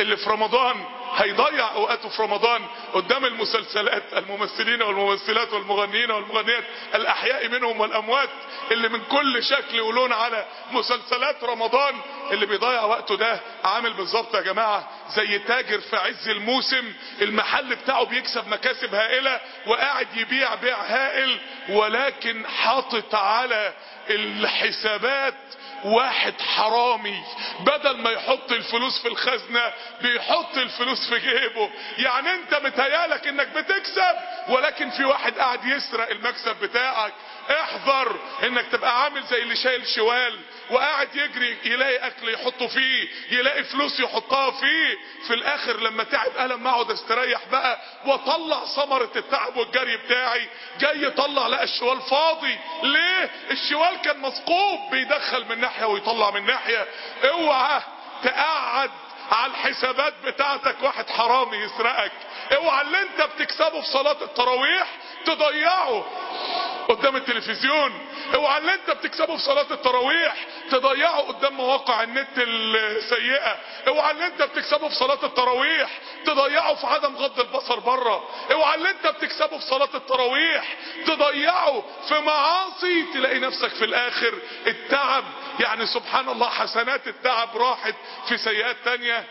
اللي في رمضان هيضيع اوقاته في رمضان قدام المسلسلات الممثلين والممثلات والمغنيين والمغنيات الاحياء منهم والاموات اللي من كل شكل ولون على مسلسلات رمضان اللي بيضيع وقته ده عامل بالظبط يا جماعة زي تاجر في عز الموسم المحل بتاعه بيكسب مكاسب هائلة وقاعد يبيع بيع هائل ولكن حاطط على الحسابات واحد حرامي بدل ما يحط الفلوس في الخزنة بيحط الفلوس في جيبه يعني انت متهيالك انك بتكسب ولكن في واحد قاعد يسرق المكسب بتاعك احذر انك تبقى عامل زي اللي شايل شوال وقاعد يجري يلاقي اكل يحطه فيه يلاقي فلوس يحطها فيه في الاخر لما تعب قال ما اقعد استريح بقى واطلع ثمرة التعب والجري بتاعي جاي يطلع لقى الشوال فاضي ليه الشوال كان مثقوب بيدخل من ناحية ويطلع من ناحية اوعى تقعد على الحسابات بتاعتك واحد حرامي يسرقك اوعى اللي انت بتكسبه في صلاة التراويح تضيعه قدام التلفزيون اوعى اللي انت بتكسبه في صلاة التراويح تضيعه قدام مواقع النت السيئة اوعى اللي انت بتكسبه في صلاة التراويح تضيعه في عدم غض البصر بره اوعى اللي انت بتكسبه في صلاة التراويح تضيعه في معاصي تلاقي نفسك في الاخر التعب يعني سبحان الله حسنات التعب راحت في سيئات تانية